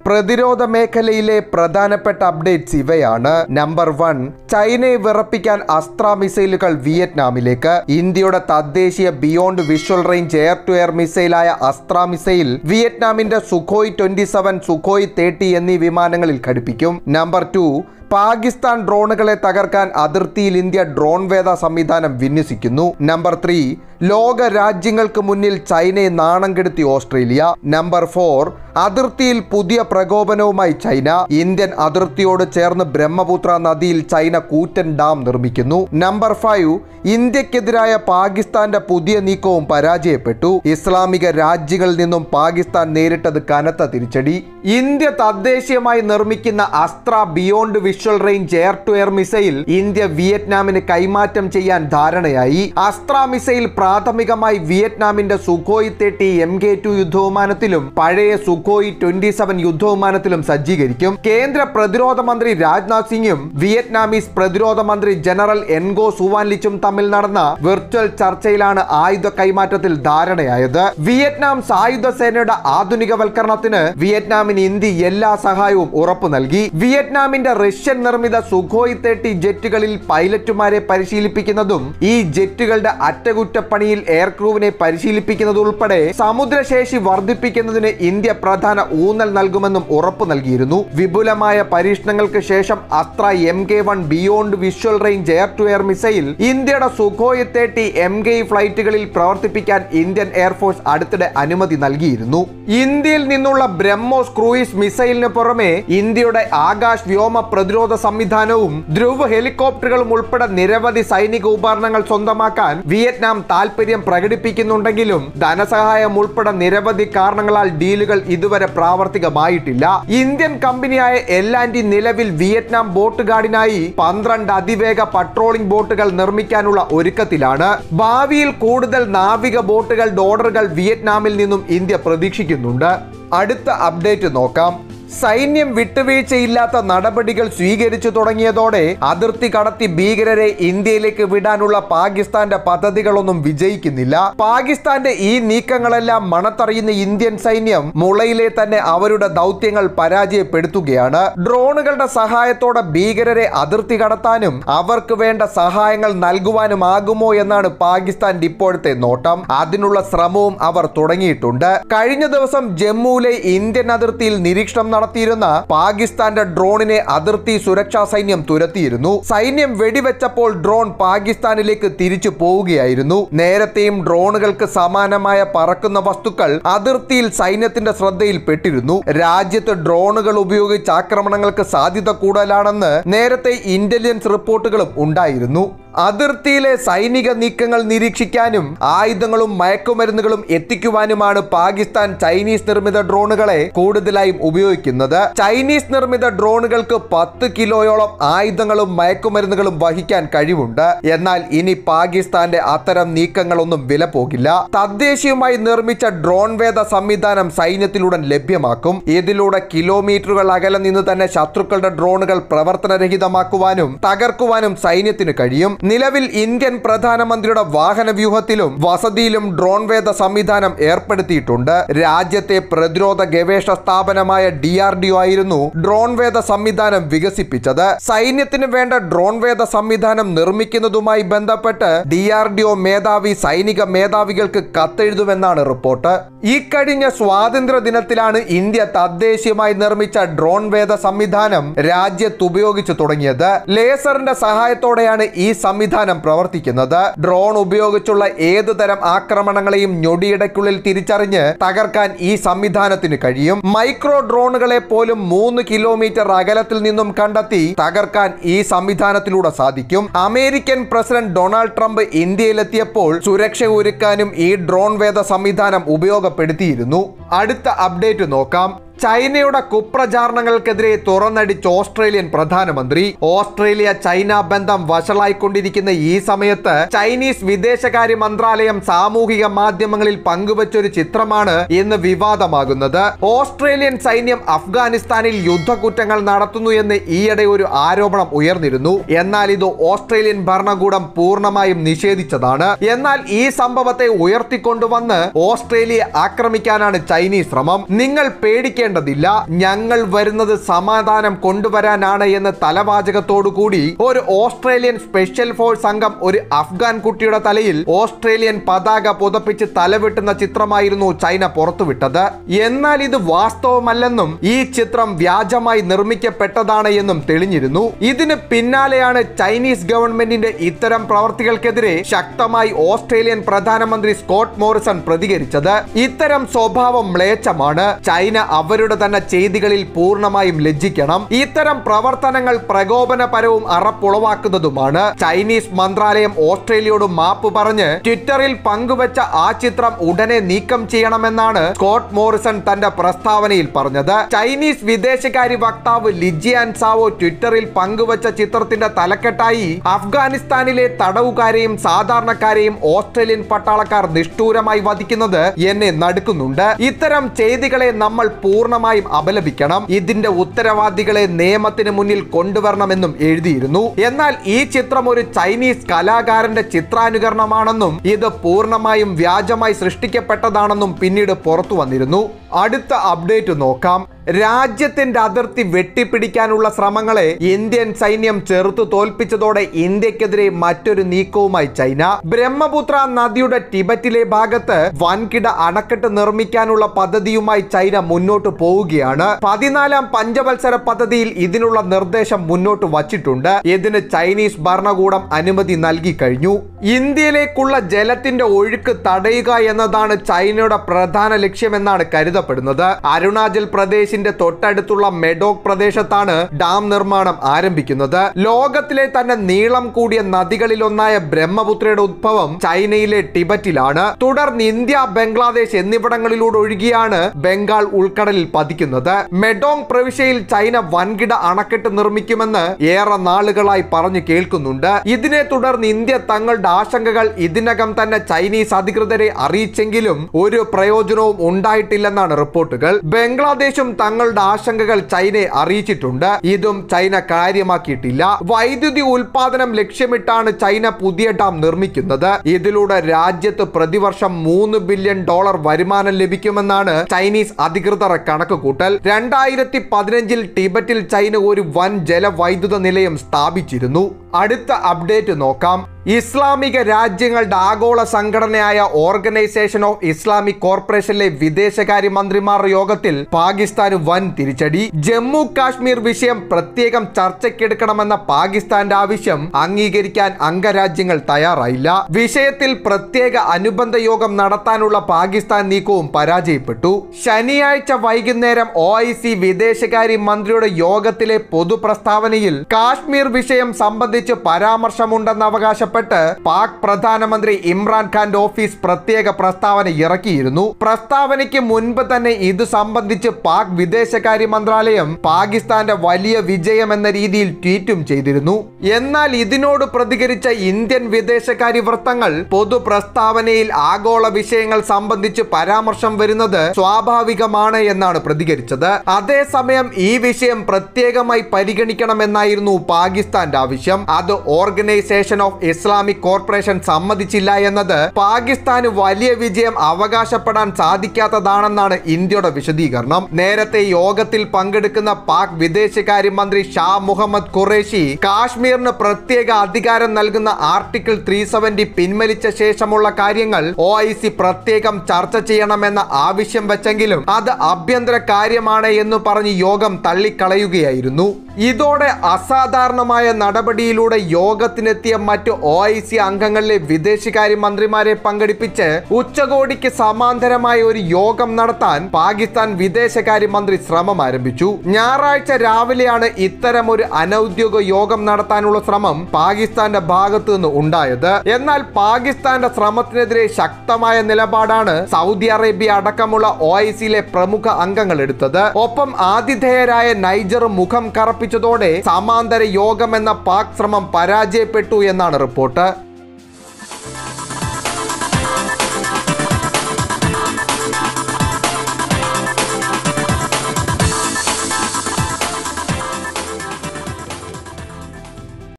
പ്രതിരോധ മേഖലയിലെ പ്രധാനപ്പെട്ട അപ്ഡേറ്റ്സ് ഇവയാണ് നമ്പർ വൺ ചൈനയെ വിറപ്പിക്കാൻ അസ്ത്ര മിസൈലുകൾ വിയറ്റ്നാമിലേക്ക് ഇന്ത്യയുടെ തദ്ദേശീയ beyond visual range air to air മിസൈലായ അസ്ത്ര മിസൈൽ വിയറ്റ്നാമിന്റെ Sukhoi twenty seven Sukhoi thirty എന്നീ വിമാനങ്ങളിൽ ഘടിപ്പിക്കും നമ്പർ ടു പാകിസ്ഥാൻ ഡ്രോണുകളെ തകർക്കാൻ അതിർത്തിയിൽ ഇന്ത്യ ഡ്രോൺ വേദ സംവിധാനം വിന്യസിക്കുന്നു നമ്പർ ത്രീ ലോക രാജ്യങ്ങൾക്ക് മുന്നിൽ ചൈനയെ നാണം കെടുത്തി ഓസ്ട്രേലിയ നമ്പർ ഫോർ അതിർത്തിയിൽ പുതിയ പ്രകോപനവുമായി ചൈന ഇന്ത്യൻ അതിർത്തിയോട് ചേർന്ന് ബ്രഹ്മപുത്ര നദിയിൽ ചൈന കൂറ്റൻ ഡാം നിർമ്മിക്കുന്നു നമ്പർ ഫൈവ് ഇന്ത്യക്കെതിരായ പാകിസ്ഥാന്റെ പുതിയ നീക്കവും പരാജയപ്പെട്ടു ഇസ്ലാമിക രാജ്യങ്ങളിൽ നിന്നും പാകിസ്ഥാൻ നേരിട്ടത് കനത്ത തിരിച്ചടി ഇന്ത്യ തദ്ദേശീയമായി നിർമ്മിക്കുന്ന Astra beyond visual range air to air missile India വിയറ്റ്നാമിന് കൈമാറ്റം ചെയ്യാൻ ധാരണയായി അസ്ത്ര മിസൈൽ പ്രാഥമികമായി വിയറ്റ്നാമിന്റെ Sukhoi thirty M K two യുദ്ധവിമാനത്തിലും പഴയ സുഖോയ് ട്വന്റി സെവൻ യുദ്ധവിമാനത്തിലും സജ്ജീകരിക്കും കേന്ദ്ര പ്രതിരോധ മന്ത്രി രാജ്നാഥ് സിംഗും വിയറ്റ്നാമീസ് പ്രതിരോധ മന്ത്രി ജനറൽ എൻഗോ സുവാൻലിച്ചും തമ്മിൽ നടന്ന വിർച്വൽ ചർച്ചയിലാണ് ആയുധ കൈമാറ്റത്തിൽ ധാരണയായത് വിയറ്റ്നാം സായുധ സേനയുടെ ആധുനികവൽക്കരണത്തിന് വിയറ്റ്നാമിന് ഇന്ത്യ എല്ലാ സഹായവും ഉറപ്പു നൽകി വിയറ്റ്നാമിന്റെ റഷ്യൻ നിർമ്മിത സുഖോയ് തേർട്ടി ജെറ്റുകളിൽ പൈലറ്റുമാരെ പരിശീലിപ്പിക്കുന്നതും ഈ ജെറ്റുകളുടെ അറ്റകുറ്റപ്പണിയിൽ എയർക്രൂവിനെ പരിശീലിപ്പിക്കുന്നത് ഉൾപ്പെടെ സമുദ്രശേഷി വർദ്ധിപ്പിക്കുന്നതിന് ഇന്ത്യ പ്രധാന ഊന്നൽ നൽകുമെന്നും ഉറപ്പു നൽകിയിരുന്നു വിപുലമായ പരീക്ഷണങ്ങൾക്ക് ശേഷം Astra M K one beyond visual range air to air missile ഇന്ത്യയുടെ സുഖോയ് തേർട്ടി എം കെ ഫ്ലൈറ്റുകളിൽ പ്രവർത്തിപ്പിക്കാൻ ഇന്ത്യൻ എയർഫോഴ്സ് അടുത്തിടെ അനുമതി നൽകിയിരുന്നു ഇന്ത്യയിൽ നിന്നുള്ള ബ്രഹ്മോസ് ക്രൂയിസ് മിസൈലിന് പുറമെ ഇന്ത്യയുടെ ആകാശ് വ്യോമ പ്രതിരോധ സംവിധാനവും ധ്രുവ് ഹെലികോപ്റ്ററുകളും ഉൾപ്പെടെ നിരവധി സൈനിക ഉപകരണങ്ങൾ സ്വന്തമാക്കാൻ വിയറ്റ്നാം താൽപര്യം പ്രകടിപ്പിക്കുന്നുണ്ടെങ്കിലും ധനസഹായം ഉൾപ്പെടെ നിരവധി കാരണങ്ങളാൽ ഡീലുകൾ ഇതുവരെ പ്രാവർത്തികമായിട്ടില്ല ഇന്ത്യൻ കമ്പനിയായ എൽ ആൻഡ് നിലവിൽ വിയറ്റ്നാം ബോട്ട് ഗാർഡിനായി പന്ത്രണ്ട് അതിവേഗ പട്രോളിംഗ് ബോട്ടുകൾ നിർമ്മിക്കാനുള്ള ഒരുക്കത്തിലാണ് ഭാവിയിൽ കൂടുതൽ നാവിക ബോട്ടുകളുടെ ഓർഡറുകൾ വിയറ്റ്നാമിൽ നിന്നും ഇന്ത്യ പ്രതീക്ഷിക്കുന്നുണ്ട് അടുത്ത അപ്ഡേറ്റ് നോക്കാം സൈന്യം വിട്ടുവീഴ്ചയില്ലാത്ത നടപടികൾ സ്വീകരിച്ചു തുടങ്ങിയതോടെ അതിർത്തി കടത്തി ഭീകരരെ ഇന്ത്യയിലേക്ക് വിടാനുള്ള പാകിസ്ഥാന്റെ പദ്ധതികളൊന്നും വിജയിക്കുന്നില്ല പാകിസ്ഥാന്റെ ഈ നീക്കങ്ങളെല്ലാം മണത്തറിയുന്ന ഇന്ത്യൻ സൈന്യം മുളയിലെ തന്നെ അവരുടെ ദൗത്യങ്ങൾ പരാജയപ്പെടുത്തുകയാണ് ഡ്രോണുകളുടെ സഹായത്തോടെ ഭീകരരെ അതിർത്തി കടത്താനും അവർക്ക് വേണ്ട സഹായങ്ങൾ നൽകുവാനുമാകുമോ എന്നാണ് പാകിസ്ഥാന്റെ ഇപ്പോഴത്തെ നോട്ടം അതിനുള്ള ശ്രമവും അവർ തുടങ്ങിയിട്ടുണ്ട് കഴിഞ്ഞ ദിവസം ജമ്മുവിലെ ഇന്ത്യൻ അതിർത്തിയിൽ നിരീക്ഷണം നടത്തിയിരുന്ന പാകിസ്ഥാന്റെ ഡ്രോണിനെ അതിർത്തി സുരക്ഷാ സൈന്യം തുരത്തിയിരുന്നു സൈന്യം വെടിവെച്ചപ്പോൾ ഡ്രോൺ പാകിസ്ഥാനിലേക്ക് തിരിച്ചു പോവുകയായിരുന്നു നേരത്തെയും ഡ്രോണുകൾക്ക് സമാനമായ പറക്കുന്ന വസ്തുക്കൾ അതിർത്തിയിൽ സൈന്യത്തിന്റെ ശ്രദ്ധയിൽപ്പെട്ടിരുന്നു രാജ്യത്ത് ഡ്രോണുകൾ ഉപയോഗിച്ച് ആക്രമണങ്ങൾക്ക് സാധ്യത കൂടുതലാണെന്ന് നേരത്തെ ഇന്റലിജൻസ് റിപ്പോർട്ടുകളും ഉണ്ടായിരുന്നു അതിർത്തിയിലെ സൈനിക നീക്കങ്ങൾ നിരീക്ഷിക്കാനും ആയുധങ്ങളും മയക്കുമരുന്നുകളും എത്തിക്കുവാനുമാണ് പാകിസ്ഥാൻ ചൈനീസ് നിർമ്മിത ഡ്രോണുകളെ കൂടുതലായും ഉപയോഗിക്കുന്നത് ചൈനീസ് നിർമ്മിത ഡ്രോണുകൾക്ക് പത്ത് കിലോയോളം ആയുധങ്ങളും മയക്കുമരുന്നുകളും വഹിക്കാൻ കഴിവുണ്ട് എന്നാൽ ഇനി പാകിസ്ഥാന്റെ അത്തരം നീക്കങ്ങളൊന്നും വില പോകില്ല തദ്ദേശീയമായി നിർമ്മിച്ച ഡ്രോൺ വേദ സംവിധാനം സൈന്യത്തിലുടൻ ലഭ്യമാക്കും ഇതിലൂടെ കിലോമീറ്ററുകൾ അകലെ നിന്ന് തന്നെ ശത്രുക്കളുടെ ഡ്രോണുകൾ പ്രവർത്തനരഹിതമാക്കുവാനും തകർക്കുവാനും സൈന്യത്തിന് കഴിയും നിലവിൽ ഇന്ത്യൻ പ്രധാനമന്ത്രിയുടെ വാഹന വ്യൂഹത്തിലും വസതിയിലും ഡ്രോൺ വേദ സംവിധാനം ഏർപ്പെടുത്തിയിട്ടുണ്ട് രാജ്യത്തെ പ്രതിരോധ ഗവേഷണ സ്ഥാപനമായ ഡി ആർ ഡി ഒ ആയിരുന്നു ഡ്രോൺ വേദ സംവിധാനം വികസിപ്പിച്ചത് സൈന്യത്തിന് വേണ്ട ഡ്രോൺ വേദ സംവിധാനം നിർമ്മിക്കുന്നതുമായി ബന്ധപ്പെട്ട് ഡി ആർ ഡി ഒ മേധാവി സൈനിക മേധാവികൾക്ക് കത്തെഴുതുമെന്നാണ് റിപ്പോർട്ട് ഈ കഴിഞ്ഞ സ്വാതന്ത്ര്യ ദിനത്തിലാണ് ഇന്ത്യ തദ്ദേശീയമായി നിർമ്മിച്ച ഡ്രോൺ വേദ സംവിധാനം രാജ്യത്ത് ഉപയോഗിച്ചു തുടങ്ങിയത് ലേസറിന്റെ സഹായത്തോടെയാണ് ഈ സംവിധാനം പ്രവർത്തിക്കുന്നത് ഡ്രോൺ ഉപയോഗിച്ചുള്ള ഏതു തരം ആക്രമണങ്ങളെയും ഞൊടിയിടയ്ക്കുള്ളിൽ തിരിച്ചറിഞ്ഞ് തകർക്കാൻ ഈ സംവിധാനത്തിന് കഴിയും മൈക്രോ ഡ്രോണുകളെ പോലും മൂന്ന് കിലോമീറ്റർ അകലത്തിൽ നിന്നും കണ്ടെത്തി തകർക്കാൻ ഈ സംവിധാനത്തിലൂടെ സാധിക്കും അമേരിക്കൻ പ്രസിഡന്റ് ഡൊണാൾഡ് ട്രംപ് ഇന്ത്യയിലെത്തിയപ്പോൾ സുരക്ഷ ഒരുക്കാനും ഈ ഡ്രോൺ വേദ സംവിധാനം ഉപയോഗപ്പെടുത്തിയിരുന്നു അടുത്ത അപ്ഡേറ്റ് നോക്കാം ചൈനയുടെ കുപ്രചാരണങ്ങൾക്കെതിരെ തുറന്നടിച്ച് ഓസ്ട്രേലിയൻ പ്രധാനമന്ത്രി ഓസ്ട്രേലിയ ചൈന ബന്ധം വഷളായിക്കൊണ്ടിരിക്കുന്ന ഈ സമയത്ത് ചൈനീസ് വിദേശകാര്യ മന്ത്രാലയം സാമൂഹിക മാധ്യമങ്ങളിൽ പങ്കുവച്ചൊരു ചിത്രമാണ് ഇന്ന് വിവാദമാകുന്നത് ഓസ്ട്രേലിയൻ സൈന്യം അഫ്ഗാനിസ്ഥാനിൽ യുദ്ധക്കുറ്റങ്ങൾ നടത്തുന്നു എന്ന് ഈയിടെ ഒരു ആരോപണം ഉയർന്നിരുന്നു എന്നാൽ ഇത് ഓസ്ട്രേലിയൻ ഭരണകൂടം പൂർണ്ണമായും നിഷേധിച്ചതാണ് എന്നാൽ ഈ സംഭവത്തെ ഉയർത്തിക്കൊണ്ടുവന്ന് ഓസ്ട്രേലിയ ആക്രമിക്കാനാണ് ചൈനീസ് ശ്രമം നിങ്ങൾ പേടിക്കേണ്ട പേടിക്കേണ്ടതില്ല ഞങ്ങൾ വരുന്നത് സമാധാനം കൊണ്ടുവരാനാണ് എന്ന തലവാചകത്തോടുകൂടി ഒരു ഓസ്ട്രേലിയൻ സ്പെഷ്യൽ ഫോഴ്സ് അംഗം ഒരു അഫ്ഗാൻ കുട്ടിയുടെ തലയിൽ ഓസ്ട്രേലിയൻ പതാക പുതപ്പിച്ച് തലവെട്ടുന്ന ചിത്രമായിരുന്നു ചൈന പുറത്തുവിട്ടത് എന്നാൽ ഇത് വാസ്തവമല്ലെന്നും ഈ ചിത്രം വ്യാജമായി നിർമ്മിക്കപ്പെട്ടതാണ് എന്നും തെളിഞ്ഞിരുന്നു ഇതിന് പിന്നാലെയാണ് ചൈനീസ് ഗവൺമെന്റിന്റെ ഇത്തരം പ്രവർത്തികൾക്കെതിരെ ശക്തമായി ഓസ്ട്രേലിയൻ പ്രധാനമന്ത്രി സ്കോട്ട് മോറിസൺ പ്രതികരിച്ചത് ഇത്തരം സ്വഭാവം മ്ലേച്ഛമാണ് ചൈന അവരുടെ തന്നെ ചെയ്തികളിൽ പൂർണ്ണമായും ലജ്ജിക്കണം ഇത്തരം പ്രവർത്തനങ്ങൾ പ്രകോപനപരവും അറപ്പുളവാക്കുന്നതുമാണ് ചൈനീസ് മന്ത്രാലയം ഓസ്ട്രേലിയയോട് മാപ്പ് പറഞ്ഞ് ട്വിറ്ററിൽ പങ്കുവച്ച ആ ചിത്രം ഉടനെ നീക്കം ചെയ്യണമെന്നാണ് സ്കോട്ട് മോറിസൺ തന്റെ പ്രസ്താവനയിൽ പറഞ്ഞത് ചൈനീസ് വിദേശകാര്യ വക്താവ് ലിജിയാൻ സാവോ ട്വിറ്ററിൽ പങ്കുവച്ച ചിത്രത്തിന്റെ തലക്കെട്ടായി അഫ്ഗാനിസ്ഥാനിലെ തടവുകാരെയും സാധാരണക്കാരെയും ഓസ്ട്രേലിയൻ പട്ടാളക്കാർ നിഷ്ഠൂരമായി വധിക്കുന്നത് എന്നെ നടുക്കുന്നുണ്ട് ഇത്തരം ചെയ്തികളെ നമ്മൾ പൂർണ്ണമായും അപലപിക്കണം ഇതിന്റെ ഉത്തരവാദികളെ നിയമത്തിന് മുന്നിൽ കൊണ്ടുവരണമെന്നും എഴുതിയിരുന്നു എന്നാൽ ഈ ചിത്രം ഒരു ചൈനീസ് കലാകാരന്റെ ചിത്രാനുകരണമാണെന്നും ഇത് പൂർണ്ണമായും വ്യാജമായി സൃഷ്ടിക്കപ്പെട്ടതാണെന്നും പിന്നീട് പുറത്തു വന്നിരുന്നു അടുത്ത അപ്ഡേറ്റ് നോക്കാം രാജ്യത്തിന്റെ അതിർത്തി വെട്ടിപ്പിടിക്കാനുള്ള ശ്രമങ്ങളെ ഇന്ത്യൻ സൈന്യം ചെറുത്തു തോൽപ്പിച്ചതോടെ ഇന്ത്യക്കെതിരെ മറ്റൊരു നീക്കവുമായി ചൈന ബ്രഹ്മപുത്ര നദിയുടെ ടിബറ്റിലെ ഭാഗത്ത് വൻകിട അണക്കെട്ട് നിർമ്മിക്കാനുള്ള പദ്ധതിയുമായി ചൈന മുന്നോട്ട് പോവുകയാണ് പതിനാലാം പഞ്ചവത്സര പദ്ധതിയിൽ ഇതിനുള്ള നിർദ്ദേശം മുന്നോട്ട് വച്ചിട്ടുണ്ട് ഇതിന് ചൈനീസ് ഭരണകൂടം അനുമതി നൽകി കഴിഞ്ഞു ഇന്ത്യയിലേക്കുള്ള ജലത്തിന്റെ ഒഴുക്ക് തടയുക എന്നതാണ് ചൈനയുടെ പ്രധാന ലക്ഷ്യമെന്നാണ് കരുതപ്പെടുന്നത് അരുണാചൽ പ്രദേശിന്റെ തൊട്ടടുത്തുള്ള മെഡോക് പ്രദേശത്താണ് ഡാം നിർമ്മാണം ആരംഭിക്കുന്നത് ലോകത്തിലെ തന്നെ നീളം കൂടിയ നദികളിലൊന്നായ ബ്രഹ്മപുത്രയുടെ ഉദ്ഭവം ചൈനയിലെ ടിബറ്റിലാണ് തുടർന്ന് ഇന്ത്യ ബംഗ്ലാദേശ് എന്നിവിടങ്ങളിലൂടെ ഒഴുകിയാണ് ബംഗാൾ ഉൾക്കടലിൽ പതിക്കുന്നത് മെഡോങ് പ്രവിശ്യയിൽ ചൈന വൻകിട അണക്കെട്ട് നിർമ്മിക്കുമെന്ന് ഏറെ നാളുകളായി പറഞ്ഞു കേൾക്കുന്നുണ്ട് ഇതിനെ തുടർന്ന് ഇന്ത്യ തങ്ങളുടെ ആശങ്കകൾ ഇതിനകം തന്നെ ചൈനീസ് അധികൃതരെ അറിയിച്ചെങ്കിലും ഒരു പ്രയോജനവും ഉണ്ടായിട്ടില്ലെന്നാണ് റിപ്പോർട്ടുകൾ ബംഗ്ലാദേശും തങ്ങളുടെ ആശങ്കകൾ ചൈനയെ അറിയിച്ചിട്ടുണ്ട് ഇതും ചൈന കാര്യമാക്കിയിട്ടില്ല വൈദ്യുതി ഉൽപാദനം ലക്ഷ്യമിട്ടാണ് ചൈന പുതിയ ഡാം നിർമ്മിക്കുന്നത് ഇതിലൂടെ രാജ്യത്ത് പ്രതിവർഷം മൂന്ന് ബില്യൺ ഡോളർ വരുമാനം ലഭിക്കുമെന്നാണ് ചൈനീസ് അധികൃതർ കണക്ക് കൂട്ടൽ രണ്ടായിരത്തി പതിനഞ്ചിൽ ടിബറ്റിൽ ചൈന ഒരു വൻ ജലവൈദ്യുത നിലയം സ്ഥാപിച്ചിരുന്നു അടുത്ത അപ്ഡേറ്റ് നോക്കാം ഇസ്ലാമിക രാജ്യങ്ങളുടെ ആഗോള സംഘടനയായ ഓർഗനൈസേഷൻ ഓഫ് ഇസ്ലാമിക് കോർപ്പറേഷനിലെ വിദേശകാര്യ മന്ത്രിമാരുടെ യോഗത്തിൽ പാകിസ്ഥാന് വൻ തിരിച്ചടി ജമ്മു കാശ്മീർ വിഷയം പ്രത്യേകം ചർച്ചയ്ക്കെടുക്കണമെന്ന പാകിസ്ഥാന്റെ ആവശ്യം അംഗീകരിക്കാൻ അംഗരാജ്യങ്ങൾ തയ്യാറായില്ല വിഷയത്തിൽ പ്രത്യേക അനുബന്ധ യോഗം നടത്താനുള്ള പാകിസ്ഥാൻ നീക്കവും പരാജയപ്പെട്ടു ശനിയാഴ്ച വൈകുന്നേരം ഒ ഐ സി വിദേശകാര്യ മന്ത്രിയുടെ യോഗത്തിലെ പൊതു പ്രസ്താവനയിൽ കാശ്മീർ വിഷയം സംബന്ധിച്ച് പരാമർശമുണ്ടെന്ന് അവകാശപ്പെട്ട് പാക് പ്രധാനമന്ത്രി ഇമ്രാൻഖാന്റെ ഓഫീസ് പ്രത്യേക പ്രസ്താവന ഇറക്കിയിരുന്നു പ്രസ്താവനയ്ക്ക് മുൻപ് തന്നെ ഇത് സംബന്ധിച്ച് പാക് വിദേശകാര്യ മന്ത്രാലയം പാകിസ്ഥാന്റെ വലിയ വിജയം എന്ന രീതിയിൽ ട്വീറ്റും ചെയ്തിരുന്നു എന്നാൽ ഇതിനോട് പ്രതികരിച്ച ഇന്ത്യൻ വിദേശകാര്യ വൃത്തങ്ങൾ പൊതു പ്രസ്താവനയിൽ ആഗോള വിഷയങ്ങൾ സംബന്ധിച്ച് പരാമർശം വരുന്നത് സ്വാഭാവികമാണ് എന്നാണ് പ്രതികരിച്ചത് അതേസമയം ഈ വിഷയം പ്രത്യേകമായി പരിഗണിക്കണമെന്നായിരുന്നു പാകിസ്ഥാന്റെ ആവശ്യം അത് ഓർഗനൈസേഷൻ ഓഫ് ഇസ്ലാമിക് കോർപ്പറേഷൻ സമ്മതിച്ചില്ല എന്നത് പാകിസ്ഥാന് വലിയ വിജയം അവകാശപ്പെടാൻ സാധിക്കാത്തതാണെന്നാണ് ഇന്ത്യയുടെ വിശദീകരണം നേരത്തെ യോഗത്തിൽ പങ്കെടുക്കുന്ന പാക് വിദേശകാര്യമന്ത്രി ഷാ മുഹമ്മദ് ഖുറേഷി കാശ്മീരിന് പ്രത്യേക അധികാരം നൽകുന്ന ആർട്ടിക്കിൾ ത്രീ സെവന്റി പിൻവലിച്ച ശേഷമുള്ള കാര്യങ്ങൾ ഒ ഐ സി പ്രത്യേകം ചർച്ച ചെയ്യണമെന്ന ആവശ്യം വെച്ചെങ്കിലും അത് ആഭ്യന്തര കാര്യമാണ് എന്ന് പറഞ്ഞ് യോഗം തള്ളിക്കളയുകയായിരുന്നു ഇതോടെ അസാധാരണമായ നടപടിയിലൂടെ യോഗത്തിനെത്തിയ മറ്റു ഒ ഐ സി അംഗങ്ങളിലെ വിദേശകാര്യ മന്ത്രിമാരെ പങ്കെടുപ്പിച്ച് ഉച്ചകോടിക്ക് സമാന്തരമായ ഒരു യോഗം നടത്താൻ പാകിസ്ഥാൻ വിദേശകാര്യ മന്ത്രി ശ്രമം ആരംഭിച്ചു ഞായറാഴ്ച രാവിലെയാണ് ഇത്തരം ഒരു അനൌദ്യോഗിക യോഗം നടത്താനുള്ള ശ്രമം പാകിസ്ഥാന്റെ ഭാഗത്തു നിന്ന് ഉണ്ടായത് എന്നാൽ പാകിസ്ഥാന്റെ ശ്രമത്തിനെതിരെ ശക്തമായ നിലപാടാണ് സൗദി അറേബ്യ അടക്കമുള്ള ഒ ഐ സിയിലെ പ്രമുഖ അംഗങ്ങൾ എടുത്തത് ഒപ്പം ആതിഥേയരായ നൈജർ മുഖം കറപ്പിച്ചതോടെ സമാന്തര യോഗം എന്ന പാക് ശ്രമം പരാജയപ്പെട്ടു എന്നാണ് റിപ്പോർട്ട്